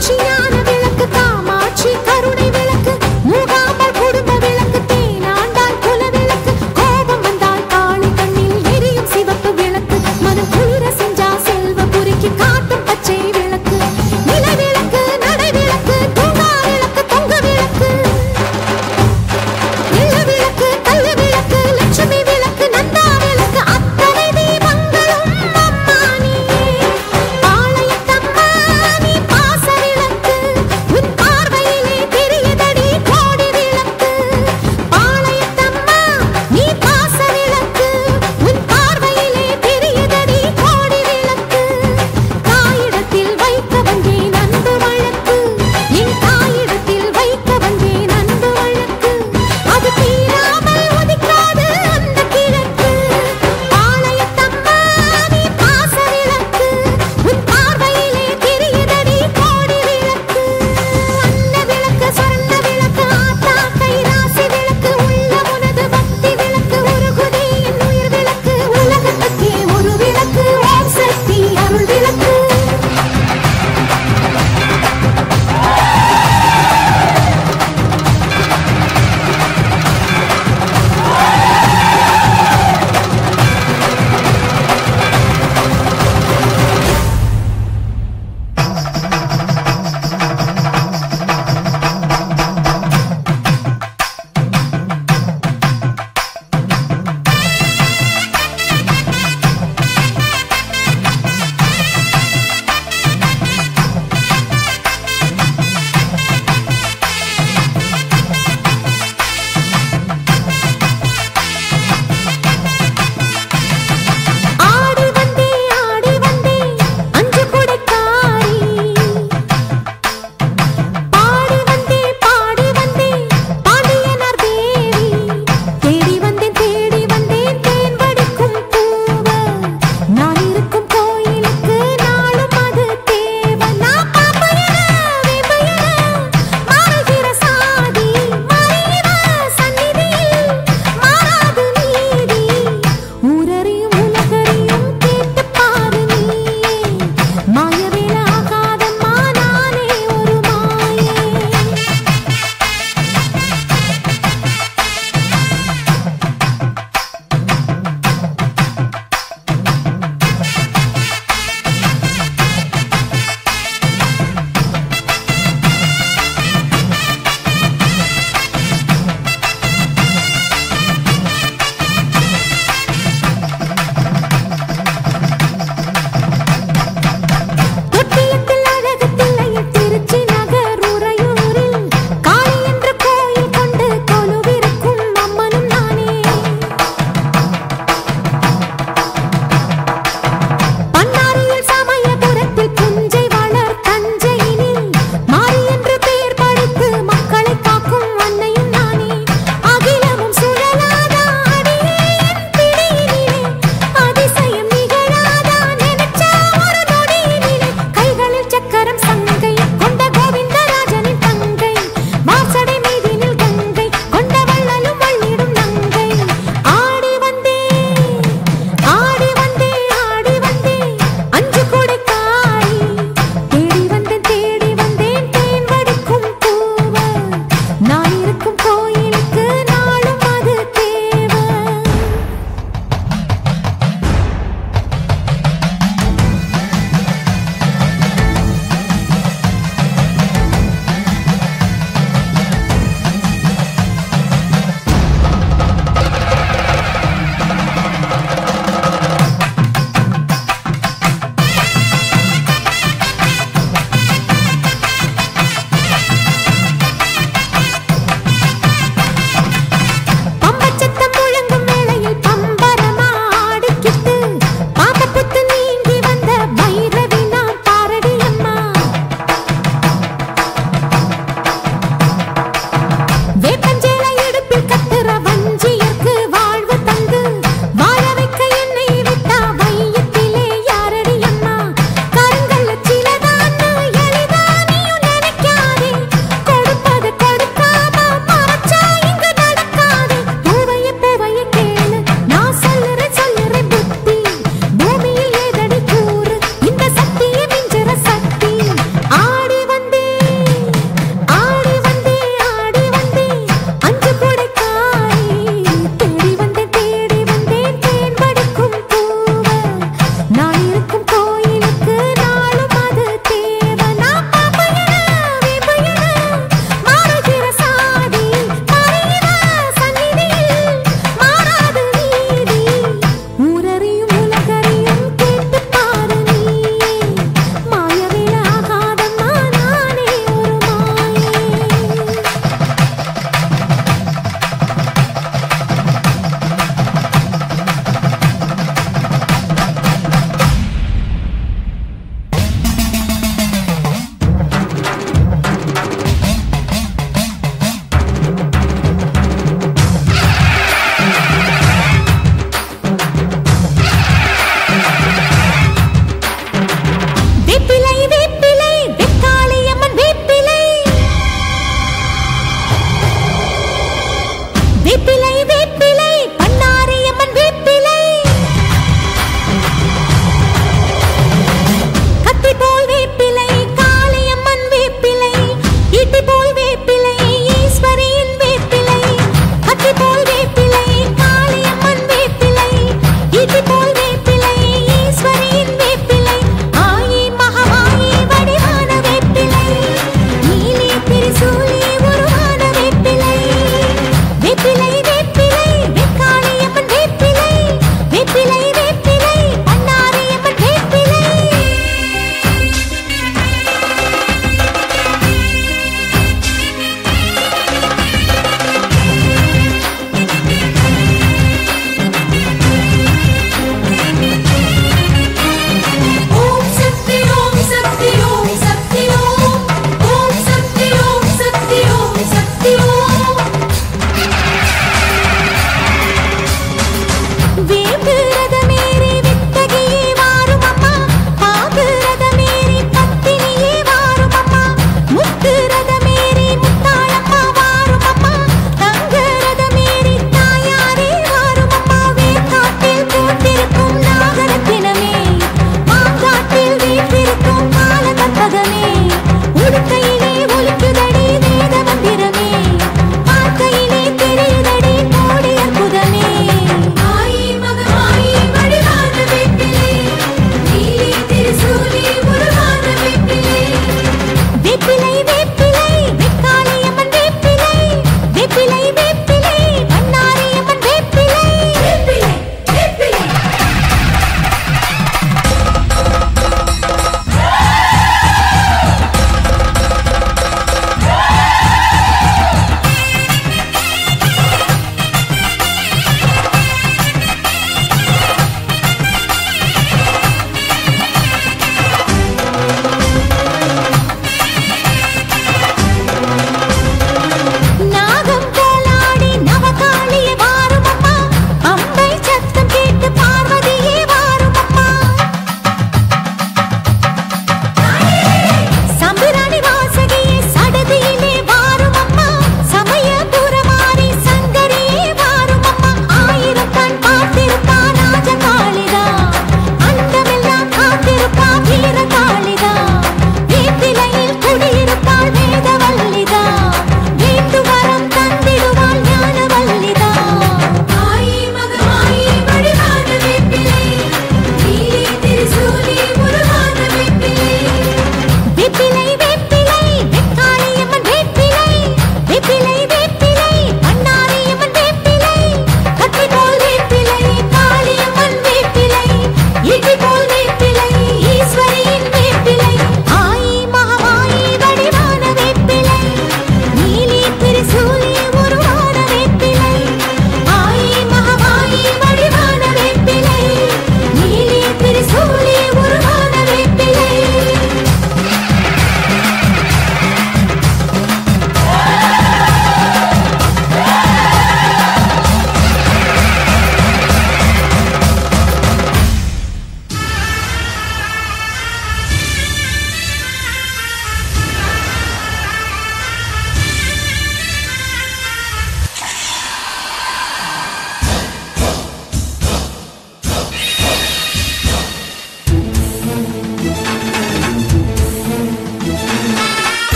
சாட்சியான விளக்கு காமாட்சி கருணை விளக்கு மூகாமல் குடும்ப விளக்கு தேனாண்டால் குல விளக்கு கோபம் வந்தால் காளி கண்ணில் எரியும் சிவப்பு விளக்கு மனம் குளிர செஞ்சா செல்வ புரிக்கு காட்டும் பச்சை விளக்கு நில விளக்கு நடை விளக்கு தூங்கா விளக்கு தொங்க விளக்கு நில விளக்கு கல்லு விளக்கு லட்சுமி விளக்கு நந்தா விளக்கு அத்தனை தீபங்களும் அம்மா நீயே பாளையத்தம்மா நீ பாச விளக்கு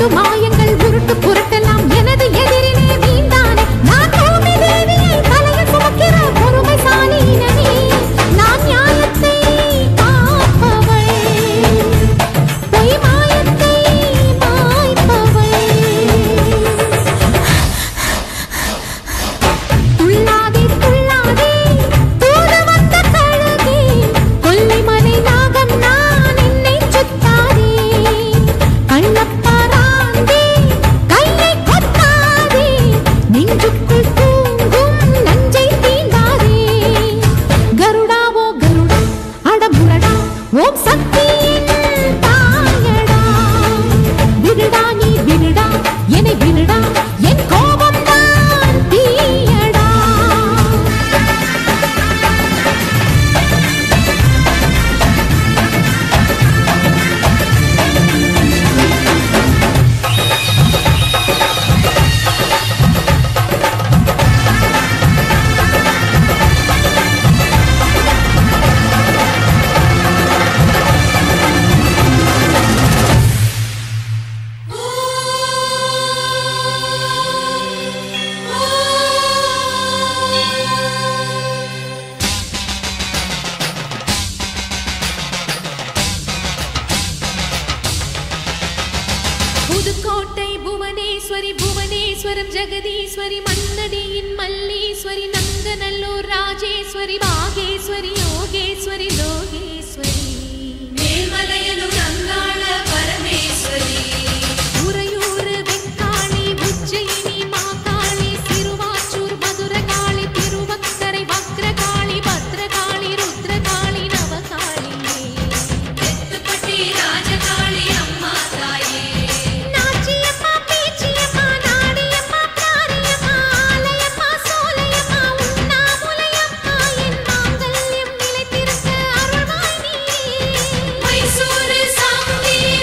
உருட்டு மாயங்கள் உருட்டு புரட்டலாம் எனது எதிரிலே வீண்டானே நான் பூமி தேவியை தலையில் சுமக்கிற பொறுமைசாலினே நான் நியாயத்தை காப்பவள் பொய் மாயத்தை மாய்ப்பவள் துள்ளாதே துள்ளாதே தூது வந்த கழுகே கொல்லிமலை நாகம் நான் என்னை சுத்தாதே கள்ளப்பாராந்தே கையை கொத்தாதே நெஞ்சுக்குள் தூங்கும் நஞ்சை தீண்டாதே கருடாவோ கருடா அடமுரடா ஓம் சக்தியின் தாயடா விருடா நீ விருடா என்னை விருடா என் கோபம் தான் தீயடா புதுக்கோட்டை புவனேஸ்வரி புவனேஸ்வரம் ஜெகதீஸ்வரி மன்னடியின் மல்லீஸ்வரி நங்கநல்லூர் ராஜேஸ்வரி பாகேஸ்வரி யோகேஸ்வரி லோகேஸ்வரி மேல்மலையனூர் அங்காள பரமேஸ்வரி உறையூர் வெக்காளி உஜ்ஜயினி மாகாளி சிறுவாச்சூர் மதுரகாளி திருவக்கரை வக்ரகாளி பத்ரகாளி ருத்ரகாளி நவகாளியே தெத்துப்பட்டி ராஜகாளி அம்மா தாயே நாச்சியம்மா பேச்சியம்மா நாடியம்மா பிராணியம்மா ஆலயம்மா சோலையம்மா உண்ணாமுலையம்மா என் மாங்கல்யம் நிலைத்திருக்க அருள்வாய் நீ மைசூரு சாமுண்டி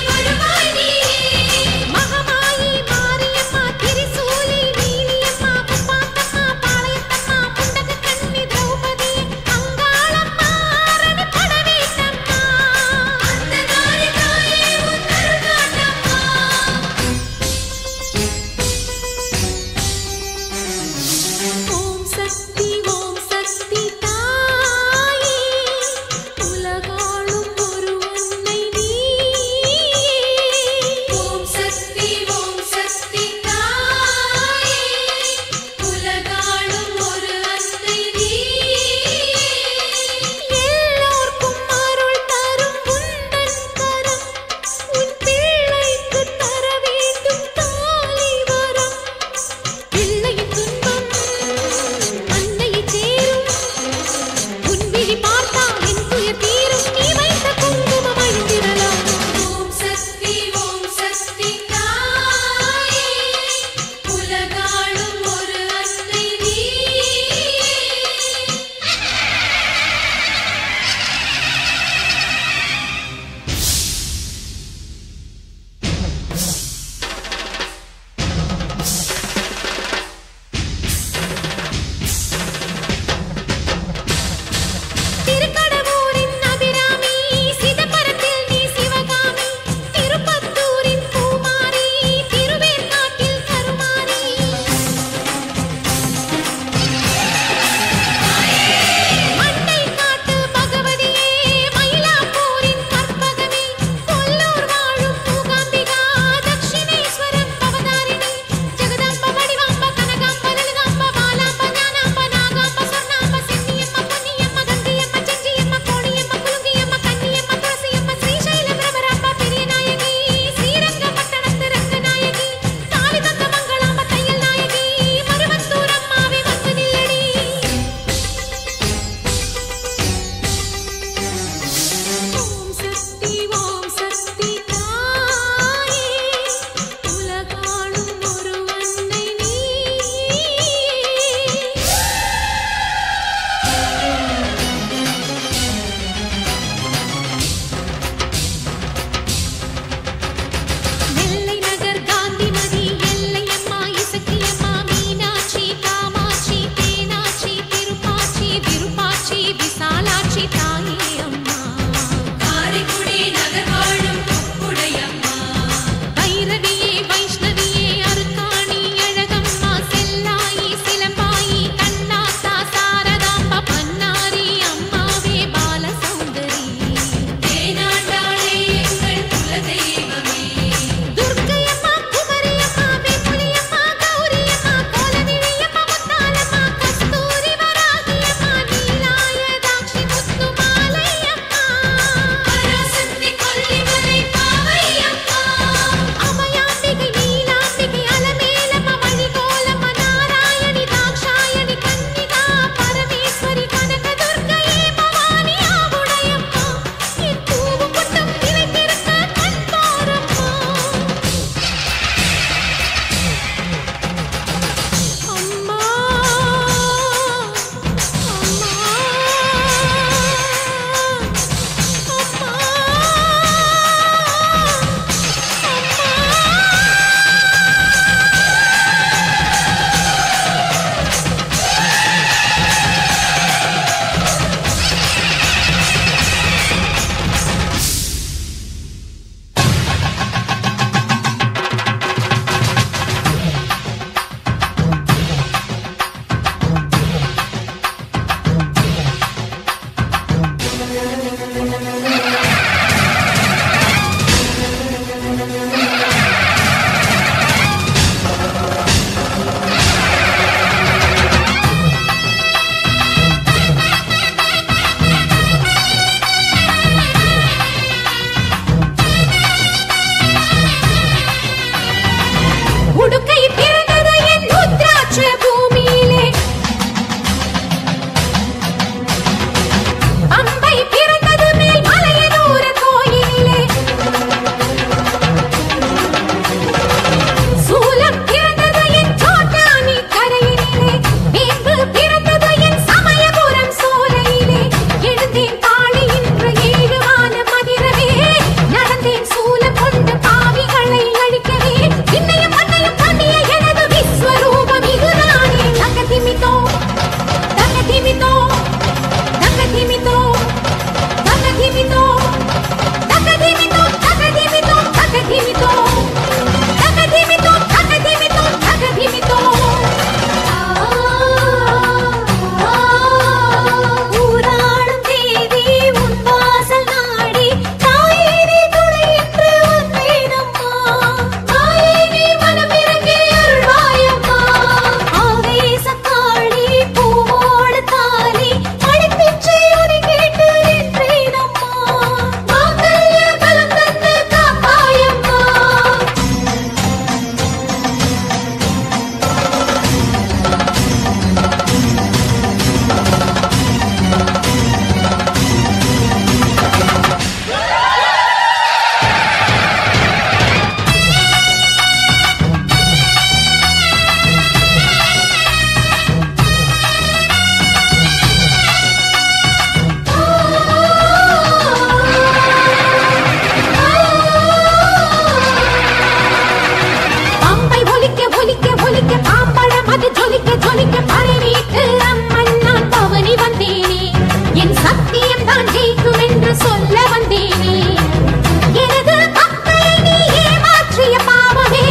பறிக்க பரவிட்டு அம்மன் நான் பவனி வந்தேனே என் சத்தியம் தான் ஜெயிக்கும் என்று சொல்ல வந்தேனே எனது மக்களை நீ ஏமாற்றிய பாவமே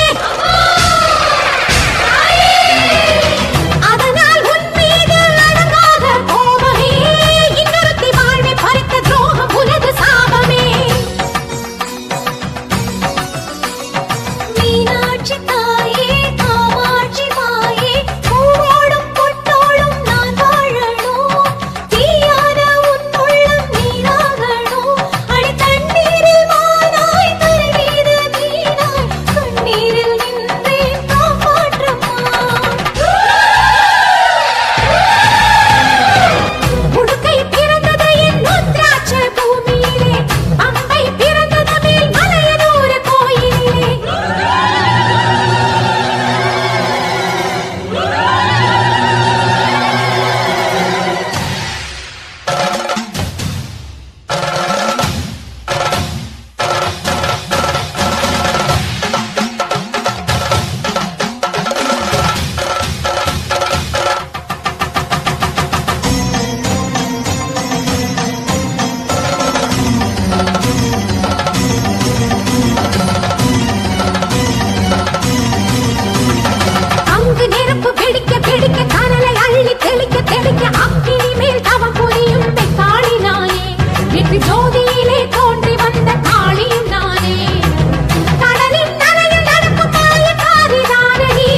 அதனால் உன் மீது அடங்காத கோபமே இன்னொருத்தி வாழ்வை பறித்த துரோகம் உனது சாபமே மீனாட்சி தாயே காமாட்சி மாயே பூவோடும் பொட்டோடும் நான் வாழணும் தீயான உன் உள்ளம் நீராகணும் அடி தண்ணீரில் மானாய் தரை மீது நீராய் கண்ணீரில் நின்றே காப்பாற்றம்மா உடுக்கை பிறந்தது என் ருத்ராட்ச பூமியிலே அம்பை பிறந்தது மேல் மலையனூர் கோயிலிலே அங்கு நெருப்பு வெடிக்க வெடிக்க கனலை அள்ளி தெளிக்க தெளிக்க அக்கினி மேல் தவம் புரியும் காளி நானே வெற்றி ஜோதியிலே தோன்றி வந்த காளியும் நானே கடலின் நரையில் நடக்கும் மாயக்காரி தானடி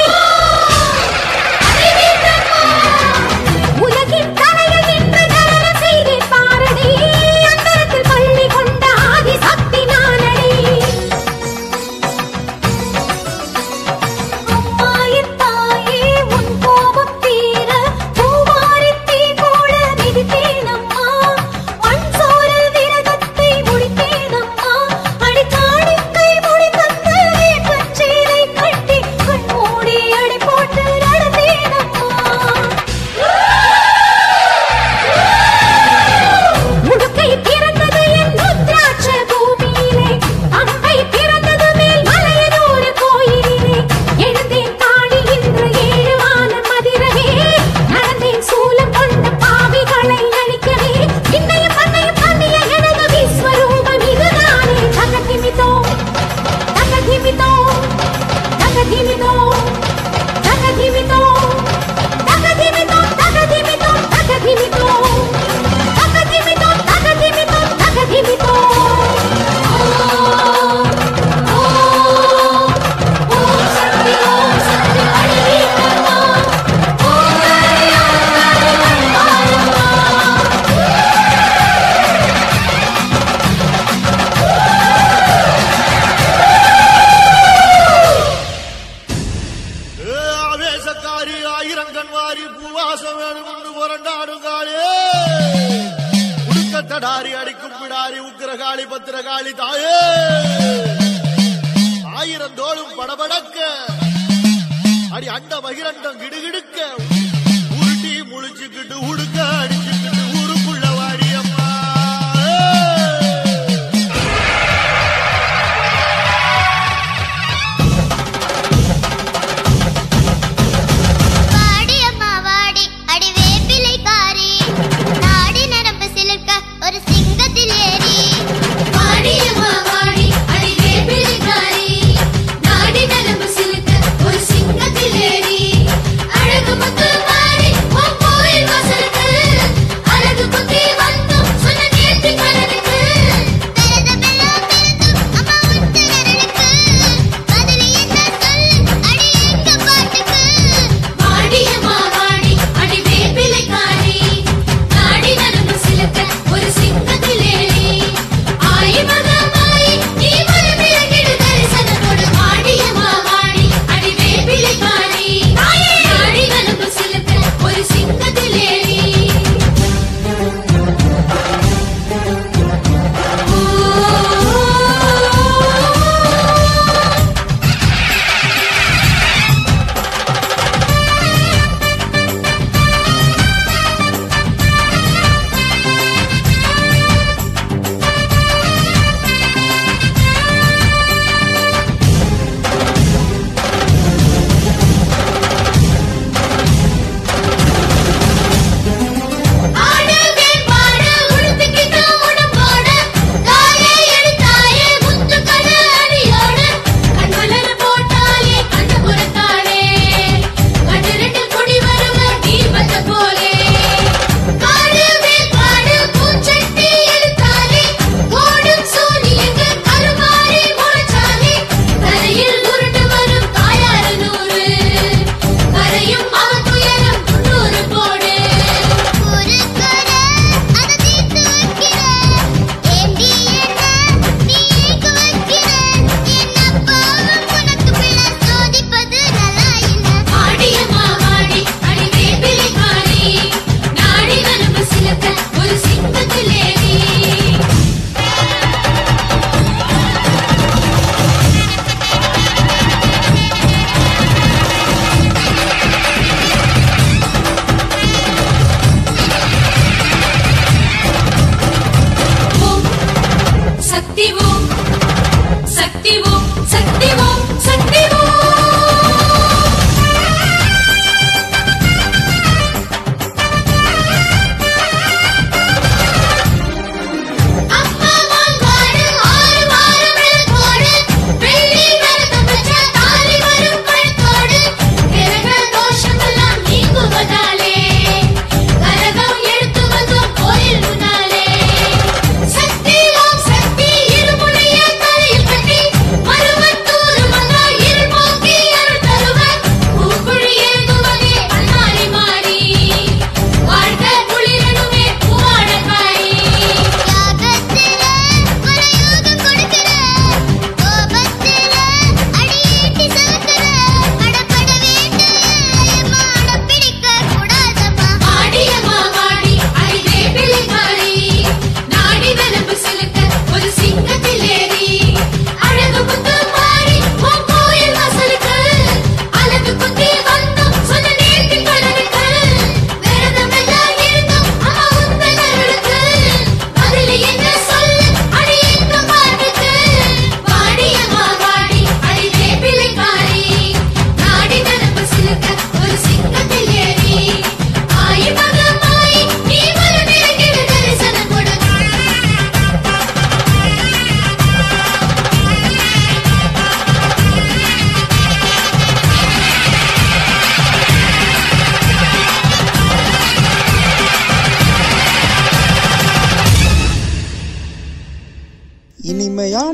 உலகின் தலையில் நின்று நடனம் செய்தேன் பாரடி அந்தரத்தில் பள்ளி கொண்ட ஆதி சக்தி நானடி அம்மாயின் தாயே உன் கோபம் தீர பூவாரித் தீ போல மிதித்தேனம்மா மண் சோறு விரதத்தை முடித்தேனம்மா அடி காணிக்கை முடி தந்து வேப்பச் சேலை கட்டி கண் மூடி அடி போட்டு நடந்தேனம்மா உடுக்கை பிறந்தது என் ருத்ராட்ச பூமியிலே அம்பை பிறந்தது மேல் மலையனூர் கோயிலிலே எழுந்தேன் காளி இன்று ஏழு வானம் மதிரவே நடந்தேன் சூலம் கொண்ட பாவிகளை அழிக்கவே இன்னையும் மண்ணையும் தாண்டிய எனது விஸ்வரூபம் இதுதானே தகதிமிதோ தகதிமிதோ தகதிமிதோ தகதிமிதோ தகதிமிதோ தகதிமிதோ தகதிமிதோ தகதிமிதோ தகதிமிதோ தகதிமிதோ ஓம் ஓம் சக்தி ஓம் சக்தி அழிவீட்டம்மா ஓம் ஹரி ஓம் ஹரி வந்தாரம்மா ஏ ஆவேசக்காரி ஆயிரங்கண் வாரி பூவாசம் வேணும் கொண்டு புரண்டாடுங்காளே உடுக்கத்தடாரி அடிக்கும் பிடாரி உக்கிரகாளி பத்திரகாளி தாயே ஆயிரம் தோளும் படபடக்க அடி அண்ட மகிரண்டம் கிடுகிடுக்க உருட்டி முழிச்சுக்கிட்டு உடுக்க அடிச்சுக்கிட்டு ஊருக்குள்ள வாடியம்மா வாடி அம்மா வாடி அடி வேப்பிலைக்காரி நாடி நரம்பு சிலிர்க்க ஒரு சிங்கத்தில் ஏறி வாடியம்மா வாடி அடி வேப்பிலைக்காரி நாடி நரம்பு சிலுக்க ஒரு சிங்கத்தில் ஏறி அழகு முத்து மாறி உன் கோயில் வாசலுக்கு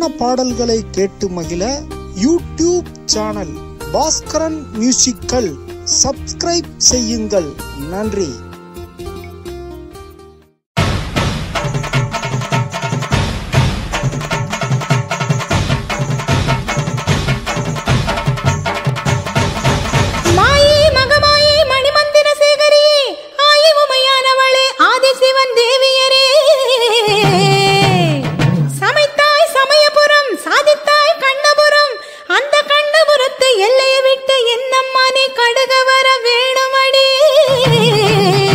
இனிமையான பாடல்களை கேட்டு மகிழ YouTube channel Bhaskaran musical subscribe செய்யுங்கள் நன்றி மாயே மகமாயே மணிமந்திர சேகரியே ஆயி உமையானவளே ஆதிசிவன் தேவியரே சமைத்தாய் சமயபுரம் சாதித்தாய் கண்ணபுரம் அந்த கண்ணபுரத்து எல்லையை விட்டு என்னம்மா நீ கடுக வர வேணுமடி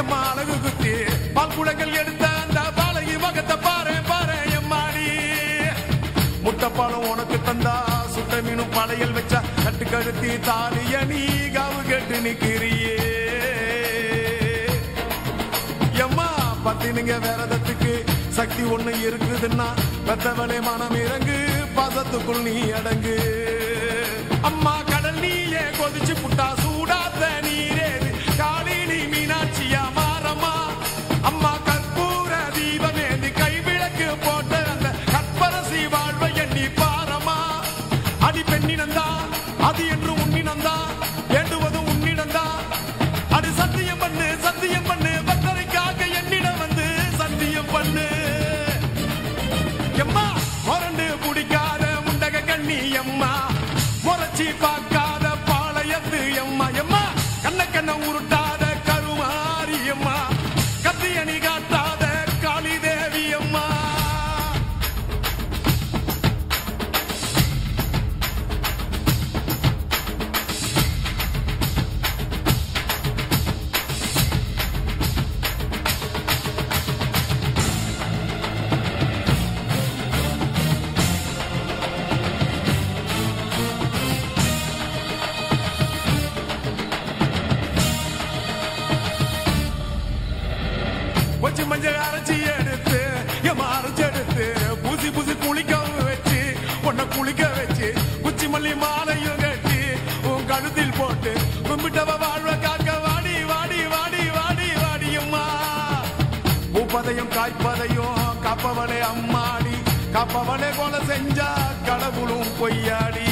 அம்மா அழகு குத்தி பால் குளங்கள் எடுத்த அந்த பாலகி மகத்தை பாரு பாரு எம்மாடி முட்டைப்பாலம் உனக்கு தந்தா சுட்ட மீனும் படையல் வச்சா கட்டு கழுத்தி தாலிய நீ காவு கேட்டு நிக்கிறியே எம்மா பத்தினுங்க வேறதத்துக்கு சக்தி ஒண்ணு இருக்குதுன்னா பெத்தவளே மனம் இறங்கு பாசத்துக்குள் நீ அடங்கு அம்மா கடல் நீயே கொதிச்சு புட்டா சூடாத்த நீரேது காளினி மீனாட்சியா மாறம்மா அம்மா கற்பூர தீபமேந்தி கைவிளக்கு போட்ட அந்த கற்பரசி வாழ்வை எண்ணி பாரம்மா அடி பெண்ணினந்தா அது என்று உன்னினந்தா வேண்டுவதும் உன்னிடந்தா அடி சத்தியம் பண்ணு சத்தியம் பண்ணு பக்தரைக்காக என்னிடம் வந்து சத்தியம் பண்ணு எம்மா முரண்டு குடிக்காத முண்டக கண்ணி எம்மா முறைச்சி பார்க்காத பாளையத்து எம்மா எம்மா கண்ண கண்ண உருட்டாத கருமாரி எம்மா கத்தியணி காட்டாத காளி தேவி அம்மா கொஞ்சம் மஞ்சள் அரைச்சி எடுத்து எம்மா அரைச்சி எடுத்து பூசி பூசி குளிக்கவும் வச்சு உன்னை குளிக்க வச்சு குச்சி மல்லி மாலையும் கட்டி உன் கழுத்தில் போட்டு கும்பிட்டவ வாழ்வ காக்க வாடி வாடி வாடி வாடி வாடி அம்மா பூப்பதையும் காய்ப்பதையும் காப்பவளே அம்மாடி காப்பவளே கொலை செஞ்சா கடவுளும் பொய்யாடி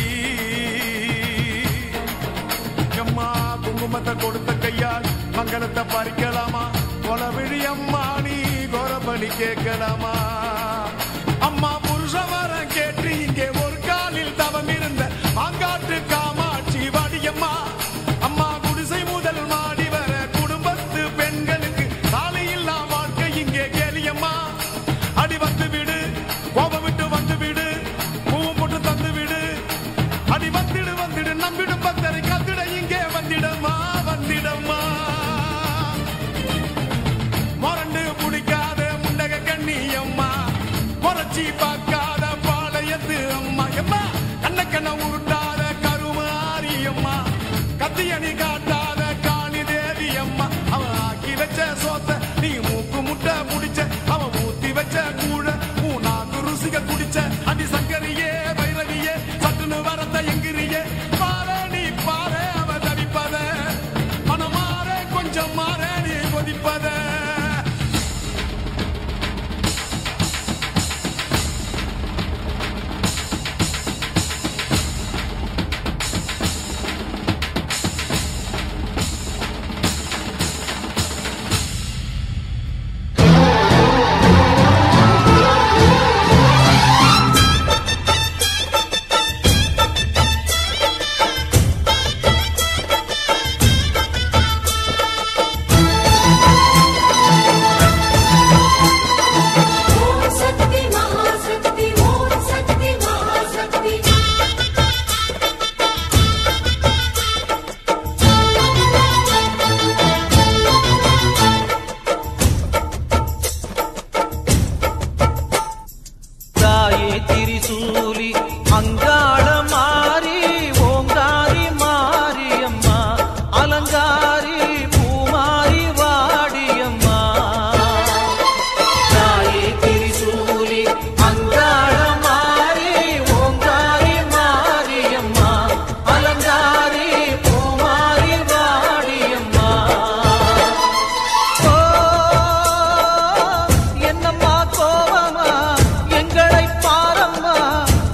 அம்மா குங்குமத்தை கொடுத்த கையால் மங்களத்தை பறிக்கலாமா கொலவிழி அம்மா நீ கோரபலி கேட்கலாமா அம்மா புருஷ வரம் கேட்டு இங்கே ஒரு காலில் தவம் இருந்த மாங்காட்டு காமாட்சி வாடியம்மா அம்மா குடிசை முதல் மாடி வர குடும்பத்து பெண்களுக்கு சாலையில்லா வாழ்க்கை இங்கே கேலியம்மா அடி வந்து விடு கோபம் விட்டு வந்து விடு பூவும் போட்டு தந்து விடு அடி வந்திடு வந்திடு நம்பிடும் பக்தரை கத்திட இங்கே வந்திடமா வந்திடமா மொரண்டு பிடிக்காத முண்டக கண்ணி அம்மா முறைச்சி பார்க்காத பாளையத்து அம்மா எம்மா கண்ண கண்ண உருட்டாத கருமாரி அம்மா கத்தியணி காட்டாத காளி தேவி அம்மா அவன் ஆக்கி வச்ச சோத்த நீ மூக்கு முட்டை முடிச்ச அவன் ஊத்தி வச்ச கூழ மூணாக்கு ருசிக குடிச்ச அடி சங்கரியே பைரவியே சட்டுன்னு வரத்த எங்கிரியே பாரு நீ பாரு அவ தவிப்பத மனமாற கொஞ்சம் மாற நீ கொதிப்பத ஓம் சக்தி மகாசக்தி ஓம் சக்தி மகாசக்தி தாயே திரிசூலி அங்காள மாறி ஓங்காரி மாரியம்மா அலங்காரி பூமாரி வாடியம்மா தாயே திரிசூலி அங்காள மாறி ஓங்காரி மாரியம்மா அலங்காரி பூமாரி வாடியம்மா ஓ என்னம்மா கோபமா எங்களை பாரம்மா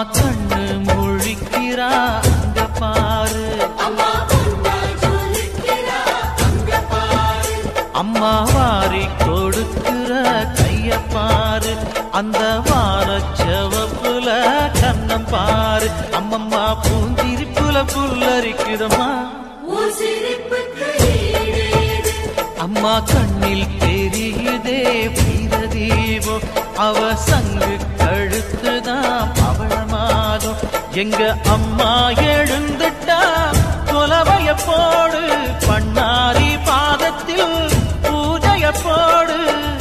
கண்ணு முழிக்கிறா அங்க பாரு அம்மா வாரி கொடுக்கிற கைய பாரு அந்த வார செவப்புல கண்ணம் பாரு அம்மம்மா பூந்திரிப்புல புல்லரிக்குதம்மா அம்மா கண்ணில் தெரியுதே வீர தீபம் அவ சங்கு கழுத்துதான் பவளமாகும் எங்க அம்மா எழுந்துட்டா கொலவைய போடு பண்ணாரி பாதத்தில் பூஜைய போடு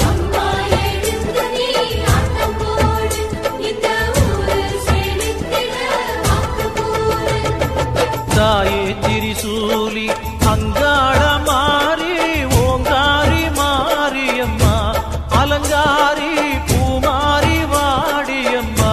தாயே திரிசூலி அங்காள மாறி ஓங்காரி மாரியம்மா அலங்காரி பூமாரி வாடியம்மா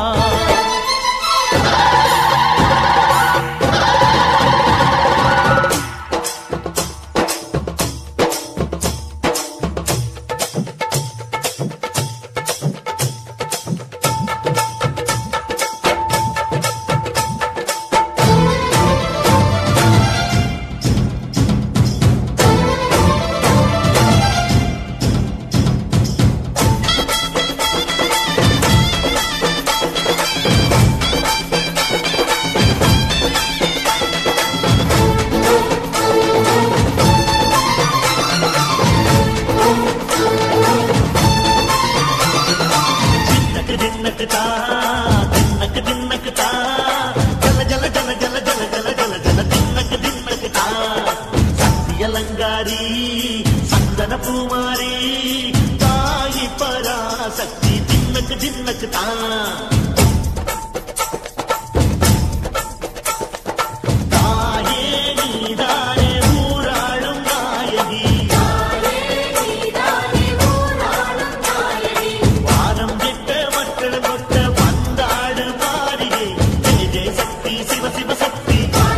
அலங்காரி சந்தன பூமாரி தாயி பராசக்தி தின்னக்கு தின்னக்கு தான் தாயே நீதானே ஊராளும் நாயகி வாரம் கெட்ட மக்கள் கொட்ட வந்தாடு மாறியே ஜெய ஜெய சக்தி சிவ சிவ சக்தி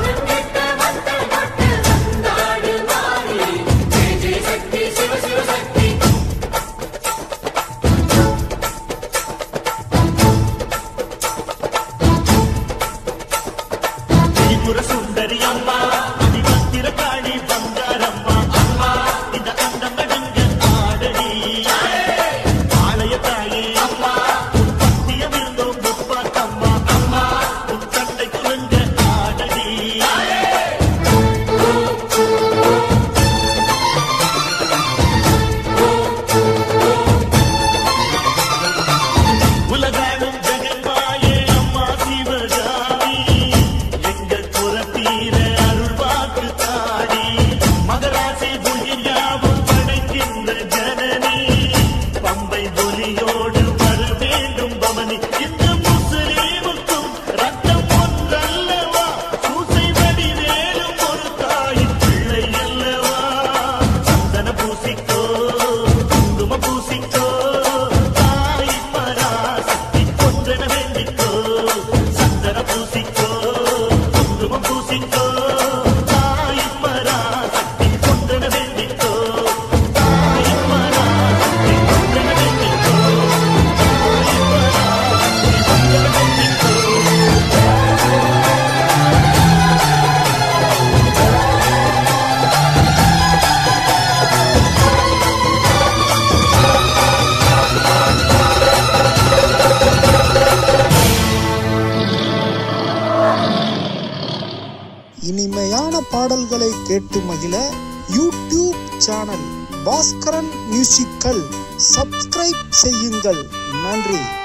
திரிபுர சுந்தரி அம்மா அதிபத்திர காளி பங்காரம்மா அம்மா இந்த அண்டம் அடங்க ஆடடி ஆலய தாயே அம்மா உன் பத்தியம் இருந்தோம் முப்பாத்தம்மா அம்மா உன் தந்தை குலங்க ஆடடி உலகாடும் ஜெகன்மாயே அம்மா சிவகாமி எங்கள் புறத்தீர அருள் வாக்கு தாடி மகராசி புகியாவும் படைக்கின்ற ஜனனி பம்பை ஒலியோடு வர வேண்டும் பவனி இந்த முஸ்லீமுக்கும் ரத்தம் ஒன்றல்லவா சூசை வடி வேலும் ஒரு தாயின் பிள்ளை அல்லவா சந்தன பூசிக்கோ குங்கும பூசிக்கோ தாய் பராசக்தி கொன்றன வேண்டிக்கோ சந்தன பூசிக்கோ குங்கும பூசிக்கோ தாய் பராசக்தி கொன்றன வேண்டிக்கோ தாய் பராசக்தி கொன்றன வேண்டிக்கோ தாய் பராசக்தி கொன்றன வேண்டிக்கோ இனிமையான பாடல்களை கேட்டு மகிழ YouTube channel Bhaskaran musical subscribe செய்யுங்கள் நன்றி